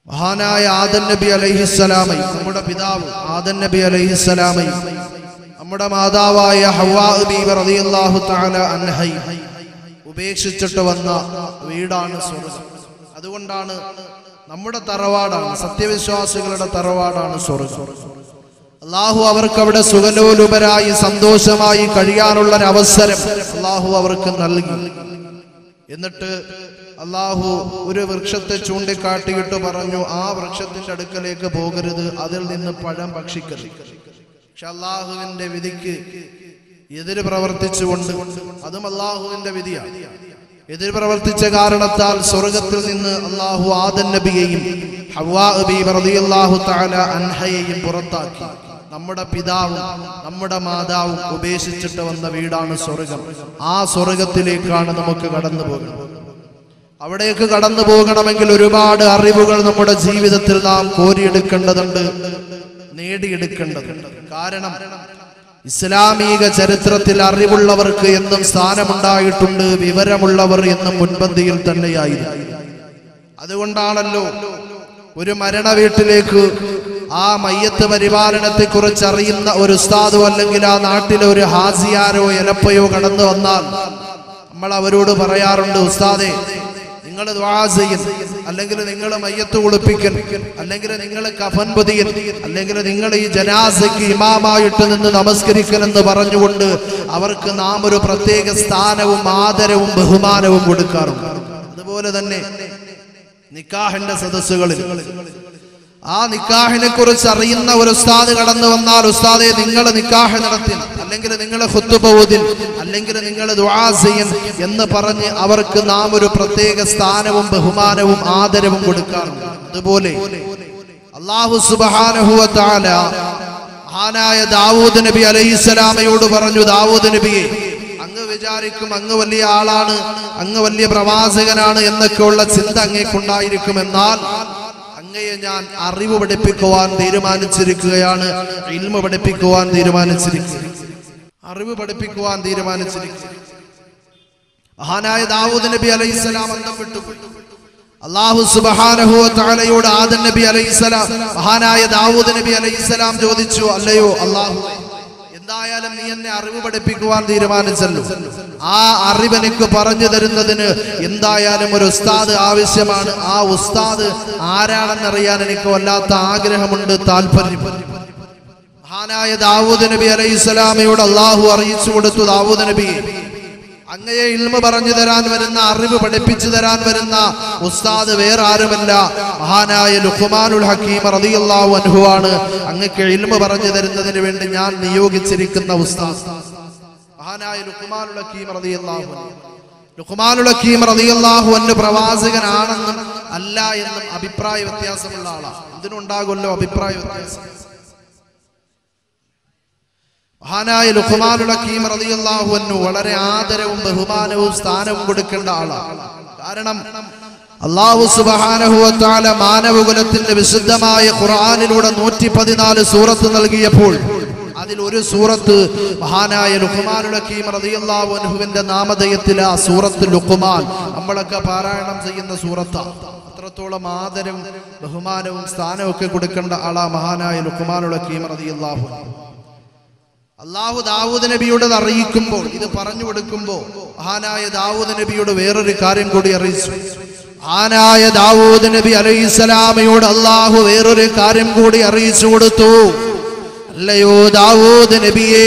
മഹാനായ ആദൻ നബി അലൈഹിസ്സലാമൈ നമ്മുടെ പിതാവ് ആദൻ നബി അലൈഹിസ്സലാമൈ നമ്മുടെ മാതാവായ ഹവ്വാ ബീവി റളിയല്ലാഹു തആല അൻഹൈ ഉപേക്ഷിച്ചിട്ട് വന്ന വീടാണ് സ്വർഗം അതുകൊണ്ടാണ് നമ്മുടെ തറവാടാണ് സത്യവിശ്വാസികളുടെ തറവാടാണ് സ്വർഗം അള്ളാഹു അവർക്ക് അവിടെ സുഖലോലുപരായി സന്തോഷമായി കഴിയാനുള്ള ഒരു അവസരം അള്ളാഹു അവർക്ക് നൽകി എന്നിട്ട് അള്ളാഹു ഒരു വൃക്ഷത്തെ ചൂണ്ടിക്കാട്ടിയിട്ട് പറഞ്ഞു ആ വൃക്ഷത്തിന്റെ അടുക്കലേക്ക് പോകരുത് അതിൽ നിന്ന് പഴം ഭക്ഷിക്കരുത് പക്ഷെ അള്ളാഹുവിന്റെ വിധിക്ക് എതിര് പ്രവർത്തിച്ചുകൊണ്ട് അതും അള്ളാഹുവിന്റെ വിധിയാണ് എതിര് പ്രവർത്തിച്ച കാരണത്താൽ സ്വർഗത്തിൽ നിന്ന് അള്ളാഹു ആദൻ നബിയെയും ഹവ്വാ ബീബി റളിയല്ലാഹു തആല അൻഹയെയും പുറത്താക്കി നമ്മുടെ പിതാവും നമ്മുടെ മാതാവും ഉപേക്ഷിച്ചിട്ട് വന്ന വീടാണ് സ്വർഗം ആ സ്വർഗത്തിലേക്കാണ് നമുക്ക് കടന്നു പോകുന്നത് അവിടേക്ക് കടന്നു പോകണമെങ്കിൽ ഒരുപാട് അറിവുകൾ നമ്മുടെ ജീവിതത്തിൽ നാം കോരിയെടുക്കേണ്ടതുണ്ട് നേടിയെടുക്കേണ്ടതുണ്ട് കാരണം ഇസ്ലാമിക ചരിത്രത്തിൽ അറിവുള്ളവർക്ക് എന്നും സ്ഥാനമുണ്ടായിട്ടുണ്ട് വിവരമുള്ളവർ എന്നും മുൻപന്തിയിൽ തന്നെയായിരുന്നു അതുകൊണ്ടാണല്ലോ ഒരു മരണ വീട്ടിലേക്ക് ആ മയ്യത്ത് പരിപാലനത്തെ കുറിച്ച് അറിയുന്ന ഒരു ഉസ്താദോ അല്ലെങ്കിൽ ആ നാട്ടിലെ ഒരു ഹാസിയാരോ എലപ്പയോ കടന്നു വന്നാൽ നമ്മൾ അവരോട് പറയാറുണ്ട് ഉസ്താദെ നിങ്ങൾ ചെയ്യൻ അല്ലെങ്കിൽ നിങ്ങൾ മയ്യത്ത് കുളിപ്പിക്കൽ അല്ലെങ്കിൽ നിങ്ങൾ കഫൻ പൊതിയൽ അല്ലെങ്കിൽ നിങ്ങൾ ഈ ജനാസയ്ക്ക് ഇമാമായിട്ട് നിന്ന് നമസ്കരിക്കൽ എന്ന് പറഞ്ഞുകൊണ്ട് അവർക്ക് നാം ഒരു പ്രത്യേക സ്ഥാനവും ആദരവും ബഹുമാനവും കൊടുക്കാറുണ്ട് അതുപോലെ തന്നെ നിക്കാഹിന്റെ സദസ്സുകളിൽ ആ നിക്കാഹിനെ കുറിച്ച് അറിയുന്ന ഒരു ഉസ്താദ് കടന്നു വന്നാൽ ഉസ്താദെ നിങ്ങൾ നിക്കാഹ് നടത്തി അല്ലെങ്കിൽ നിങ്ങൾ ഹുത്തുബോദിൻ അല്ലെങ്കിൽ നിങ്ങൾ ദുആസയൻ എന്ന് പറഞ്ഞ് അവർക്ക് നാം ഒരു പ്രത്യേക സ്ഥാനവും ബഹുമാനവും ആദരവും കൊടുക്കാറുണ്ട് അതുപോലെ അള്ളാഹു സുബാനഹുവ താല മഹാനായ ദാവൂദ് നബി അലൈഹിസ്സലാമയോട് പറഞ്ഞു ദാവൂദ് നബിയെ അങ്ങ് വിചാരിക്കും അങ്ങ് വലിയ ആളാണ് അങ്ങ് വലിയ പ്രവാചകനാണ് എന്നൊക്കെയുള്ള ചിന്ത അങ്ങേക്കുണ്ടായിരിക്കും എന്നാൽ അങ്ങയെ ഞാൻ അറിവ് പഠിപ്പിക്കുവാൻ തീരുമാനിച്ചിരിക്കുകയാണ് ഇൽമ പഠിപ്പിക്കുവാൻ തീരുമാനിച്ചിരിക്കുക അറിവ് പഠിപ്പിക്കുവാൻ തീരുമാനിച്ചിരിക്കുക മഹാനായ ദാവൂദ് നബി അലൈഹിസ്സലാം അന്തം വിട്ടുപോയി അള്ളാഹു സുബ്ഹാനഹു വ തആലയോട് ആദൻ നബി അലൈഹിസ്സലാം മഹാനായ ദാവൂദ് നബി അലൈഹിസ്സലാം ചോദിച്ചു അല്ലയോ അള്ളാഹു എന്തായാലും നീ എന്നെ അറിവ് പഠിപ്പിക്കുവാൻ തീരുമാനിച്ചല്ലോ ആ അറിവ് എനിക്ക് പറഞ്ഞു തരുന്നതിന് എന്തായാലും ഒരു ഉസ്താദ് ആവശ്യമാണ് ആ ഉസ്താദ് ആരാണെന്നറിയാൻ എനിക്ക് വല്ലാത്ത ആഗ്രഹമുണ്ട് താല്പര്യം മഹാനായ ദാവൂദ് നബി അലൈഹി സ്വലാമയോട് അള്ളാഹു അറിയിച്ചു കൊടുത്തു ദാവൂദ് നബിയെ അങ്ങയെ ഇൽമ പറഞ്ഞു തരാൻ വരുന്ന അറിവ് പഠിപ്പിച്ചു തരാൻ വരുന്ന ഉസ്താദ് വേറെ ആരുമല്ല മഹാനായ ലുഖ്മാനുൽ ഹക്കീം റളിയല്ലാഹു അൻഹു ആണ് അങ്ങക്ക് ഇൽമ പറഞ്ഞു തരുന്നതിന് വേണ്ടി ഞാൻ നിയോഗിച്ചിരിക്കുന്ന ഉസ്താദ് മഹാനായ ലുഖ്മാനുൽ ഹക്കീം റളിയല്ലാഹു അൻഹു ലുഖ്മാനുൽ ഹക്കീം റളിയല്ലാഹു അൻഹു പ്രവാചകനാണെന്നും അല്ല എന്നും അഭിപ്രായ വ്യത്യാസമുള്ള ആളാണ് ഇതിനുണ്ടാകുമല്ലോ അഭിപ്രായ വ്യത്യാസം മഹാനായ ലുഖ്മാനുൽ ഹക്കീം റളിയല്ലാഹു അൻഹു വളരെ ആദരവും ബഹുമാനവും സ്ഥാനവും കൊടുക്കേണ്ട ആളാണ് കാരണം അള്ളാഹു സുബ്ഹാനഹു വ തആല മാനവകുലത്തിന്റെ വിശുദ്ധമായ ഖുർആനിലൂടെ നൂറ്റി പതിനാല് സൂറത്ത് നൽകിയപ്പോൾ അതിൽ ഒരു സൂറത്ത് മഹാനായ ലുഖ്മാനുൽ ഹക്കീം റളിയല്ലാഹു അൻഹുവിന്റെ നാമധേയത്തിൽ ആ സൂറത്ത് ലുഖ്മാൻ നമ്മളൊക്കെ പാരായണം ചെയ്യുന്ന സൂറത്താണ് അത്രത്തോളം ആദരവും ബഹുമാനവും സ്ഥാനവും ഒക്കെ കൊടുക്കേണ്ട ആളാ മഹാനായ ലുഖ്മാനുൽ ഹക്കീം റളിയല്ലാഹു അൻഹു അള്ളാഹു ദാവൂദ് നബിയോട് ഇത് അറിയിക്കുമ്പോൾ ഇത് പറഞ്ഞു കൊടുക്കുമ്പോൾ മഹാനായ ദാവൂദ് നബിയോട് വേറൊരു കാര്യം കൂടി അറിയിച്ചു മഹാനായ ദാവൂദ് നബി അലൈഹിസ്സലാമയോട് അള്ളാഹു വേറൊരു കാര്യം കൂടി അറിയിച്ചു കൊടുത്തു അല്ലയോ ദാവൂദ് നബിയേ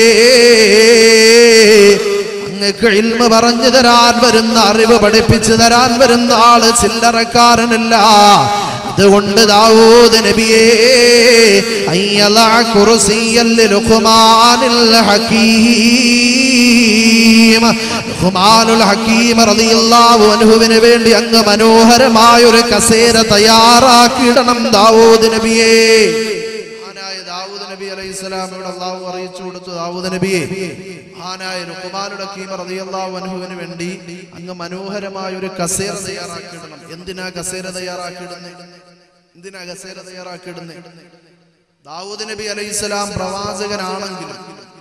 അങ്ങക്ക് ഇൽമ പറഞ്ഞു തരാൻ വരുന്ന അറിവ് പഠിപ്പിച്ചു തരാൻ വരുന്ന ആള് ചില്ലറക്കാരനല്ല അതുകൊണ്ട് ദാവൂദ് നബിയേ അയ്യലാ കുർസിയൽ ലുഖ്മാനിൽ ഹകീം ലുഖ്മാനുൽ ഹകീം റളിയല്ലാഹു അൻഹുവിന് വേണ്ടി അങ്ങ് മനോഹരമായ ഒരു കസേര തയ്യാറാക്കിയിടണം ദാവൂദ് നബിയേ മഹാനായ ദാവൂദ് നബി അലൈഹി സ്വലാമിയോട് അള്ളാഹു അറിയിച്ചു കൊടുത്തു ദാവൂദ് നബിയെ മഹാനായ ലുഖ്മാനുൽ ഹകീം റളിയല്ലാഹു അൻഹുവിന് വേണ്ടി അങ്ങ് മനോഹരമായ ഒരു കസേര തയ്യാറാക്കിയിടണം എന്തിനാ കസേര തയ്യാറാക്കിയിടുന്നത് എന്തിനാ കസേര തയ്യാറാക്കിയിടുന്നത് ദാവൂദ് നബി അലൈഹി സ്വലാം പ്രവാചകനാണെങ്കിലും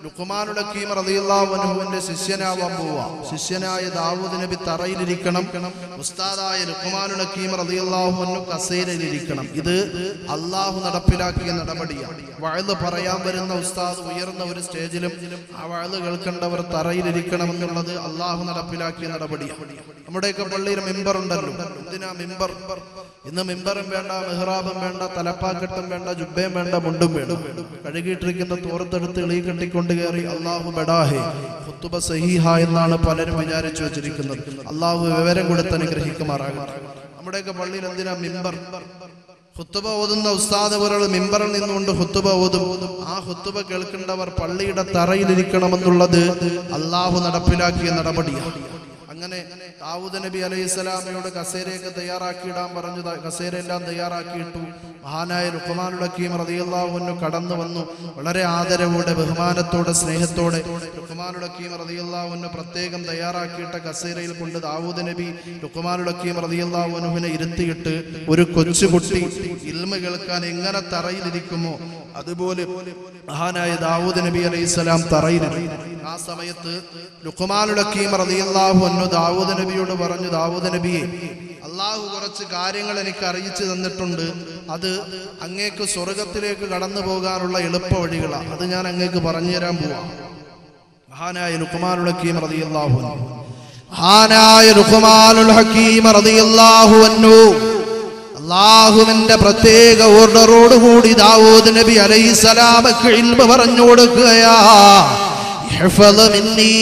ലുക്കുമാനുൽ ഹക്കീം റളിയല്ലാഹു അൻഹുവിന്റെ ശിഷ്യനാവാൻ പോവാ ശിഷ്യനായ ദാവൂദ് നബി തറയിലിരിക്കണം ഉസ്താദായ ലുക്കുമാനുൽ ഹക്കീം റളിയല്ലാഹു അൻഹു കസേരയിലിരിക്കണം ഇത് അള്ളാഹു നടപ്പിലാക്കിയ നടപടിയാണ് വഴുത് പറയാൻ വരുന്ന ഉസ്താദ് ഉയർന്ന ഒരു സ്റ്റേജിലും ആ വഴുത് കേൾക്കേണ്ടവർ തറയിലിരിക്കണം എന്നുള്ളത് അള്ളാഹു നടപ്പിലാക്കിയ നടപടിയാണ് നമ്മുടെയൊക്കെ പള്ളിയിൽ മെമ്പർ ഉണ്ടല്ലോ എന്തിനാ മെമ്പർ ഇന്ന് മെമ്പറും വേണ്ട മെഹ്റാബും വേണ്ട തലപ്പാക്കെട്ടും വേണ്ട ജുബയും വേണ്ട മുണ്ടും വേണം കഴുകിയിട്ടിരിക്കുന്ന തോർത്തെടുത്ത് ഇളി കെട്ടിക്കൊണ്ട് കയറി അള്ളാഹു ബഡാഹെ ഖുത്തുബ സഹീഹ എന്നാണ് പലരും വിചാരിച്ചു വെച്ചിരിക്കുന്നത് അള്ളാഹു വിവരം കൊടുത്ത് അനുഗ്രഹിക്കുമാറാകട്ടെ നമ്മുടെയൊക്കെ പള്ളിയിൽ എന്തിനാ മെമ്പർ ഹുത്തുബ ഓതുന്ന ഉസ്താദ് ഒരാൾ മിമ്പറിൽ നിന്നുകൊണ്ട് ഹുത്തുബ ഓതും ആ ഹുത്തുബ കേൾക്കേണ്ടവർ പള്ളിയുടെ തറയിലിരിക്കണമെന്നുള്ളത് അള്ളാഹു നടപ്പിലാക്കിയ നടപടിയാണ് അങ്ങനെ ദാവൂദ് നബി അലൈഹി സ്വലാമയോട് കസേരയൊക്കെ തയ്യാറാക്കിയിടാൻ പറഞ്ഞു ദാ- കസേരയെല്ലാം തയ്യാറാക്കിയിട്ടു മഹാനായ റുഹ്മാനുൽ ഹക്കീം റളിയല്ലാഹുവിനു കടന്നു വന്നു വളരെ ആദരവോടെ ബഹുമാനത്തോടെ സ്നേഹത്തോടെ റുഹ്മാനുൽ ഹക്കീം റളിയല്ലാഹുവിനു പ്രത്യേകം തയ്യാറാക്കിയിട്ട കസേരയിൽ കൊണ്ട് ദാവൂദ് നബി റുഹ്മാനുൽ ഹക്കീം റളിയല്ലാഹുവിനെ ഇരുത്തിയിട്ട് ഒരു കൊച്ചുകുട്ടി ഇൽമ കേൾക്കാൻ എങ്ങനെ തറയിലിരിക്കുമോ അതുപോലെ മഹാനായ ദാവൂദ് നബി അലൈഹി സ്വലാം തറയിലിരുന്നു ആ സമയത്ത് ലുഖ്മാനുൽ ഹക്കീം റളിയല്ലാഹു അൻഹു ദാവൂദ് നബിയോട് പറഞ്ഞു ദാവൂദ് നബിയെ അള്ളാഹു കുറച്ച് കാര്യങ്ങൾ എനിക്ക് അറിയിച്ചു തന്നിട്ടുണ്ട് അത് അങ്ങേക്ക് സ്വർഗത്തിലേക്ക് കടന്നു പോകാനുള്ള എളുപ്പ വഴികളാണ് അത് ഞാൻ അങ്ങേക്ക് പറഞ്ഞു തരാൻ പോവാം മഹാനായ ലുഖ്മാനുൽ ഹക്കീം റളിയല്ലാഹു അൻഹു മഹാനായ ലുഖ്മാനുൽ ഹക്കീം റളിയല്ലാഹു അൻഹു അള്ളാഹുവിന്റെ പ്രത്യേക ഓർഡറോട് കൂടി ദാവൂദ് നബി അലൈഹിസ്സലാമക്ക് ഇൽമ പറഞ്ഞു കൊടുക്കുകയാ احفظ مني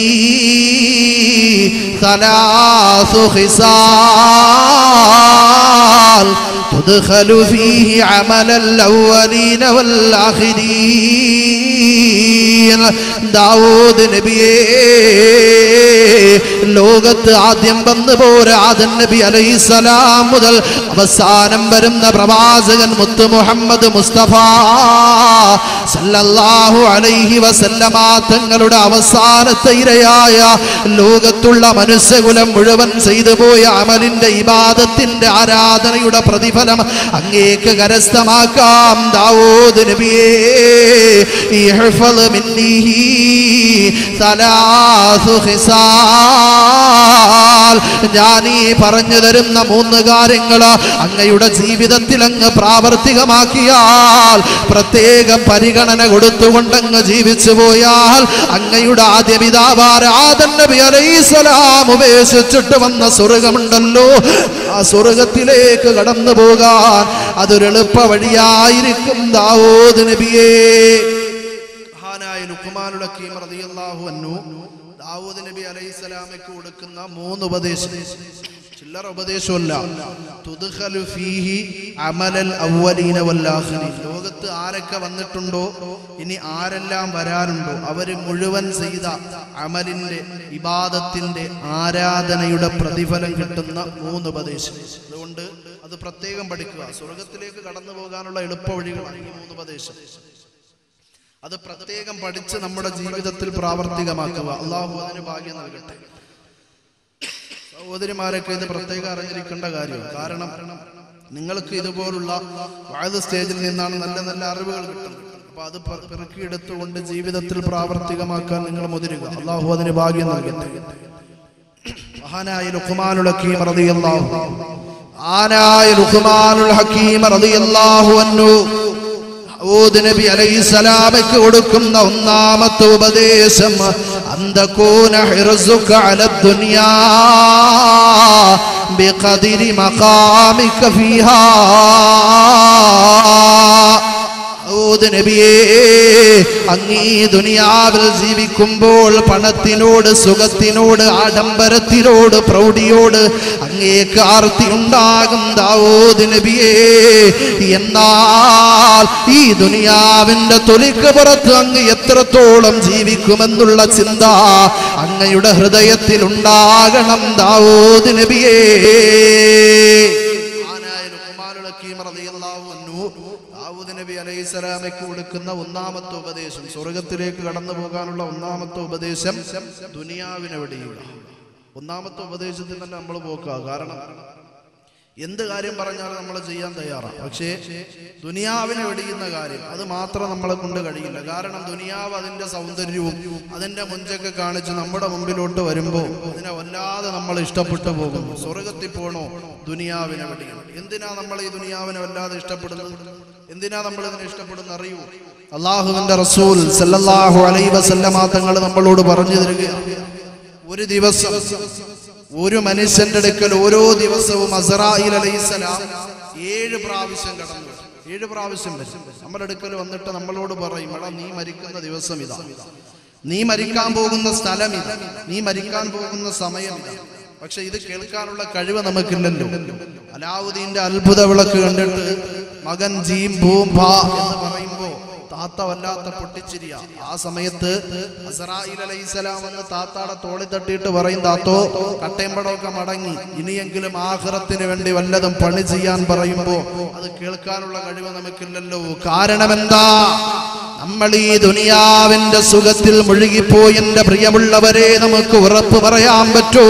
ثلاث خصال تدخل فيه عمل الأولين والآخرين ദാവൂദ് നബിയേ ലോകത്ത് ആദ്യം വന്നു പോരാ ആദൻ നബി അലൈഹിസ്സലാം മുതൽ അവസാനം വരുന്ന പ്രവാചകൻ മുത്ത് മുഹമ്മദ് മുസ്തഫ സല്ലല്ലാഹു അലൈഹി വസല്ലമ തങ്ങളുടെ അവസാനത്തെ ഇരയായ ലോകത്തുള്ള മനുഷ്യകുലം മുഴുവൻ ചെയ്തു പോയ അമലിന്റെ ഇബാദത്തിന്റെ ആരാധനയുടെ പ്രതിഫലം അങ്ങേക്ക് കരസ്ഥമാക്കാം ദാവൂദ് നബിയേ ഇഹ്ഫദ് മിന്നീ സലാസു ഖിസാൽ ഞാൻ ഈ പറഞ്ഞു തരുന്ന മൂന്ന് കാര്യങ്ങൾ അങ്ങയുടെ ജീവിതത്തിൽ അങ്ങ് പ്രാവർത്തികമാക്കിയാൽ പ്രത്യേകം പരിഗണന കൊടുത്തുകൊണ്ട് അങ്ങ് ജീവിച്ചു പോയാൽ അങ്ങയുടെ ആദ്യ പിതാവാര ആദൻ നബി അലൈഹിസ്സലാം ഉപേക്ഷിച്ചിട്ട് വന്ന സ്വർഗമുണ്ടല്ലോ ആ സ്വർഗത്തിലേക്ക് കടന്നു പോകാൻ അതൊരു എളുപ്പ വഴിയായിരിക്കും ദാവൂദ് നബിയേ മഹാനായ ലുഖ്മാനുൽ ഹക്കീം റളിയല്ലാഹു അൻഹു ദാവൂദ് നബി അലൈഹിസ്സലാമയ്ക്ക് കൊടുക്കുന്ന മൂന്ന് ഉപദേശം ചില്ലറ ഉപദേശമല്ല തുദ്ഖലു ഫീഹി അമലൽ അവ്വലീന വൽ ആഖിരീൻ ലോകത്ത് ആരൊക്കെ വന്നിട്ടുണ്ടോ ഇനി ആരെല്ലാം വരാനുണ്ടോ അവര് മുഴുവൻ ചെയ്ത അമലിന്റെ ഇബാദത്തിന്റെ ആരാധനയുടെ പ്രതിഫലം കിട്ടുന്ന മൂന്ന് ഉപദേശം അതുകൊണ്ട് അത് പ്രത്യേകം പഠിക്കുക സ്വർഗത്തിലേക്ക് കടന്നു പോകാനുള്ള എളുപ്പ വഴികളാണ് ഈ മൂന്ന് ഉപദേശം അത് പ്രത്യേകം പഠിച്ച് നമ്മുടെ ജീവിതത്തിൽ പ്രാവർത്തികമാക്കുക അള്ളാഹു അതിന് ഭാഗ്യം നൽകട്ടെ സഹോദരിമാരൊക്കെ ഇത് പ്രത്യേകം അറിഞ്ഞിരിക്കേണ്ട കാര്യമാണ് കാരണം നിങ്ങൾക്ക് ഇതുപോലുള്ള വാഴ സ്റ്റേജിൽ നിന്നാണ് നല്ല നല്ല അറിവുകൾ കിട്ടുന്നത് അപ്പൊ അത് പെ- പെറുക്കിയെടുത്തുകൊണ്ട് ജീവിതത്തിൽ പ്രാവർത്തികമാക്കാൻ നിങ്ങൾ മുതിരുക അള്ളാഹു അതിന് ഭാഗ്യം നൽകട്ടെ മഹാനായ ലുഖ്മാനുൽ ഹക്കീം റളിയല്ലാഹു ആനായ ലുഖ്മാനുൽ ഹക്കീം റളിയല്ലാഹു അൻഹു ദാവൂദ് നബി അലൈഹിസ്സലാമയ്ക്ക് കൊടുക്കുന്ന ഒന്നാമത്തെ ഉപദേശം അന്തകൂന ഹിർസുക അല ദുനിയാ ബിഖദിരി മഖാമിക ഫീഹാ ദാവൂദ് നബിയേ അങ്ങീ ദുനിയാവിൽ ജീവിക്കുമ്പോൾ പണത്തിനോട് സുഖത്തിനോട് ആഡംബരത്തിനോട് പ്രൗഢിയോട് അങ്ങേക്ക് ആർത്തി ഉണ്ടാകും ദാവൂദ് നബിയേ എന്നാൽ ഈ ദുനിയാവിന്റെ തൊലിക്ക് പുറത്ത് അങ്ങ് എത്രത്തോളം ജീവിക്കുമെന്നുള്ള ചിന്ത അങ്ങയുടെ ഹൃദയത്തിൽ ഉണ്ടാകണം ദാവൂദ് നബിയേ മഹാനായ ലുഖ്മാനുൽ ഹക്കീം റളിയല്ലാഹു അൻഹു ദാവൂദ് നബി അലൈഹി സ്വലാമയ്ക്ക് കൊടുക്കുന്ന ഒന്നാമത്തെ ഉപദേശം സ്വർഗത്തിലേക്ക് കടന്നു പോകാനുള്ള ഒന്നാമത്തെ ഉപദേശം ദുനിയാവിനെ വെടിയുക ഒന്നാമത്തെ ഉപദേശത്തിൽ തന്നെ നമ്മൾ പോക്കുക കാരണം എന്ത് കാര്യം പറഞ്ഞാലും നമ്മൾ ചെയ്യാൻ തയ്യാറാണ് പക്ഷേ ദുനിയാവിനെ വെടിയുന്ന കാര്യം അത് മാത്രം നമ്മളെ കൊണ്ട് കഴിയില്ല കാരണം ദുനിയാവ് അതിന്റെ സൗന്ദര്യവും അതിന്റെ മുഞ്ചൊക്കെ കാണിച്ച് നമ്മുടെ മുമ്പിലോട്ട് വരുമ്പോൾ അതിനെ വല്ലാതെ നമ്മൾ ഇഷ്ടപ്പെട്ടു പോകുന്നു സ്വർഗത്തിൽ പോണോ ദുനിയാവിനെ വെടിയണം എന്തിനാ നമ്മൾ ഈ ദുനിയാവിനെ വല്ലാതെ ഇഷ്ടപ്പെടുന്നത് എന്തിനാ നമ്മൾ ഇതിനെ ഇഷ്ടപ്പെടുന്ന അറിയൂ അള്ളാഹുവിന്റെ റസൂൽ സല്ലല്ലാഹു അലൈഹി വസല്ലമ തങ്ങൾ നമ്മളോട് പറഞ്ഞു തരികയാണ് ഒരു ദിവസം ഒരു മനുഷ്യന്റെ അടുക്കൽ ഓരോ ദിവസവും അസറായിൽ അലൈഹിസ്സലാം ഏഴ് പ്രാവശ്യം കടന്നു വരും. ഏഴ് പ്രാവശ്യം വരും നമ്മുടെ അടുക്കൽ വന്നിട്ട് നമ്മളോട് പറയും എടാ നീ മരിക്കുന്ന ദിവസം ഇതാ നീ മരിക്കാൻ പോകുന്ന സ്ഥലം ഇതാ നീ മരിക്കാൻ പോകുന്ന സമയം ഇതാ പക്ഷെ ഇത് കേൾക്കാനുള്ള കഴിവ് നമുക്കില്ലല്ലോ അലാവുദ്ദീന്റെ അത്ഭുത വിളക്ക് കണ്ടിട്ട് മകൻ ജീം ഭൂം ഭാ എന്ന് പറയുമ്പോ താത്ത വല്ലാത്ത പൊട്ടിച്ചിരിയ ആ സമയത്ത് അസറായിൽ അലൈഹിസലാം എന്ന് താത്താടെ തോളി തട്ടിയിട്ട് പറയും താത്തോ കട്ടയമ്പടമൊക്കെ മടങ്ങി ഇനിയെങ്കിലും ആഹ്റത്തിന് വേണ്ടി വല്ലതും പണി ചെയ്യാൻ പറയുമ്പോ അത് കേൾക്കാനുള്ള കഴിവ് നമുക്കില്ലല്ലോ കാരണം എന്താ നമ്മൾ ഈ ദുനിയാവിന്റെ സുഖത്തിൽ മുഴുകിപ്പോയി എന്റെ പ്രിയമുള്ളവരെ നമുക്ക് ഉറപ്പ് പറയാൻ പറ്റൂ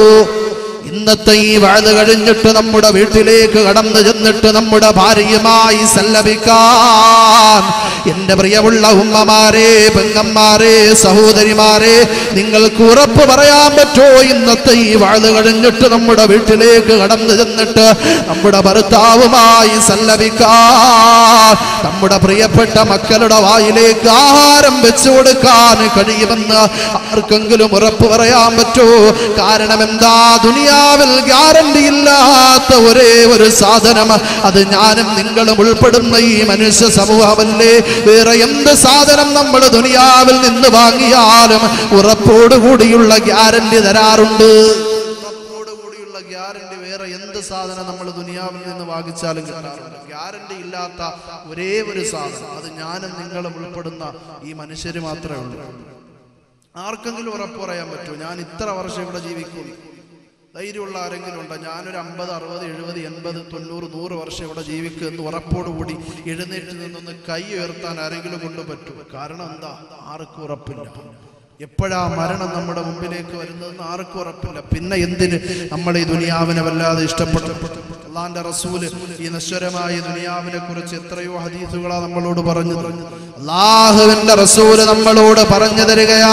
ഇന്നത്തെ ഈ വാഴ കഴിഞ്ഞിട്ട് നമ്മുടെ വീട്ടിലേക്ക് കടന്നു ചെന്നിട്ട് നമ്മുടെ ഭാര്യയുമായി സല്ലപിക്കാൻ എന്റെ പ്രിയമുള്ള ഉമ്മമാരെ പെങ്ങന്മാരെ സഹോദരിമാരെ നിങ്ങൾക്ക് ഉറപ്പ് പറയാൻ പറ്റോ ഇന്നത്തെ ഈ വാഴ കഴിഞ്ഞിട്ട് നമ്മുടെ വീട്ടിലേക്ക് കടന്നു ചെന്നിട്ട് നമ്മുടെ ഭർത്താവുമായി സല്ലപിക്കാൻ നമ്മുടെ പ്രിയപ്പെട്ട മക്കളുടെ വായിലേക്ക് ആഹാരം വെച്ചു കൊടുക്കാൻ കഴിയുമെന്ന് ആർക്കെങ്കിലും ഉറപ്പ് പറയാൻ പറ്റോ കാരണം എന്താ ദുനിയാവിൽ ഗ്യാരണ്ടി ഇല്ലാത്ത ഒരേ ഒരു സാധനം അത് ഞാനും നിങ്ങളും ഉൾപ്പെടുന്ന ഈ മനുഷ്യ സമൂഹമല്ലേ വേറെ എന്ത് സാധനം നമ്മൾ ദുനിയാവിൽ നിന്ന് വാങ്ങിയാലും ഉറപ്പോടുകൂടിയുള്ള ഗ്യാരണ്ടി തരാറുണ്ട് ഉറപ്പോടുകൂടിയുള്ള ഗ്യാരണ്ടി വേറെ എന്ത് സാധനം നമ്മൾ ദുനിയാവിൽ നിന്ന് വാങ്ങിച്ചാലും കിട്ടാറുണ്ട് ഗ്യാരണ്ടി ഇല്ലാത്ത ഒരേ ഒരു സാധനം അത് ഞാനും നിങ്ങളും ഉൾപ്പെടുന്ന ഈ മനുഷ്യര് മാത്രമേ ഉള്ളൂ ആർക്കെങ്കിലും ഉറപ്പ് പറയാൻ പറ്റുമോ ഞാൻ ഇത്ര വർഷം ഇവിടെ ജീവിക്കും ധൈര്യമുള്ള ആരെങ്കിലും ഉണ്ടോ ഞാനൊരു അമ്പത് അറുപത് എഴുപത് എൺപത് തൊണ്ണൂറ് നൂറ് വർഷം ഇവിടെ ജീവിക്കും എന്ന് ഉറപ്പോടുകൂടി എഴുന്നേറ്റ് നിന്നൊന്ന് കൈ ഉയർത്താൻ ആരെങ്കിലും കൊണ്ട് പറ്റും കാരണം എന്താ ആർക്കും ഉറപ്പില്ല എപ്പോഴാ മരണം നമ്മുടെ മുമ്പിലേക്ക് വരുന്നതെന്ന് ആർക്കും ഉറപ്പില്ല പിന്നെ എന്തിന് നമ്മൾ ഈ ദുനിയാവിനെ വല്ലാതെ ഇഷ്ടപ്പെട്ടു അള്ളാന്റെ റസൂല് ഈ നശ്വരമായ ദുനിയാവിനെ കുറിച്ച് എത്രയോ ഹദീസുകളാ നമ്മളോട് പറഞ്ഞു അള്ളാഹുവിന്റെ റസൂല് നമ്മളോട് പറഞ്ഞു തരികയാ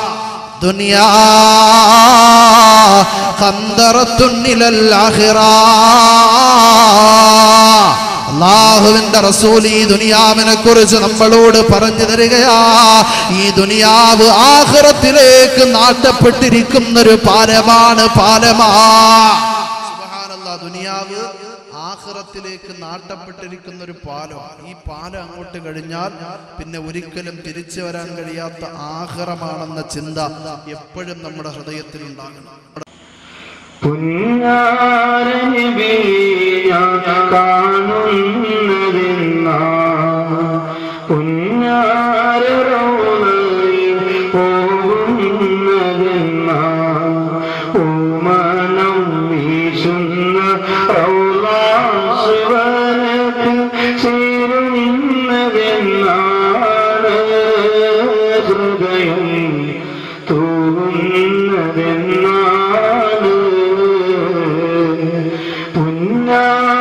ദുനിയാ ഖന്തറത്തുന്നിലൽ ആഖിറാ അള്ളാഹുവിന്റെ റസൂൽ ഈ ദുനിയാവിനെ കുറിച്ച് നമ്മളോട് പറഞ്ഞു തരികയാ ഈ ദുനിയാവ് ആഹ്റത്തിലേക്ക് നാട്ടപ്പെട്ടിരിക്കുന്ന ഒരു പാലമാണ് പാലമാ സുബ്ഹാനല്ലാ, ദുനിയാവ് ആഹ്റത്തിലേക്ക് നാട്ടപ്പെട്ടിരിക്കുന്ന ഒരു പാലം ഈ പാലം അങ്ങോട്ട് കഴിഞ്ഞാൽ പിന്നെ ഒരിക്കലും തിരിച്ചു വരാൻ കഴിയാത്ത ആഹ്റമാണെന്ന ചിന്ത എപ്പോഴും നമ്മുടെ ഹൃദയത്തിൽ ഉണ്ടാകണം പുഞ്ഞാരനിബിയ കാണുന്നതെന്ന പുഞ്ഞാരറോണയിൽ പോകുന്നതെന്ന ഓമനം വീശുന്ന റൗലാശിവനത്തിൽ ചേരുന്നതെന്നാണ് ഹൃദയം തൂങ്ങുന്നതെന്നാണ് പുന്നാ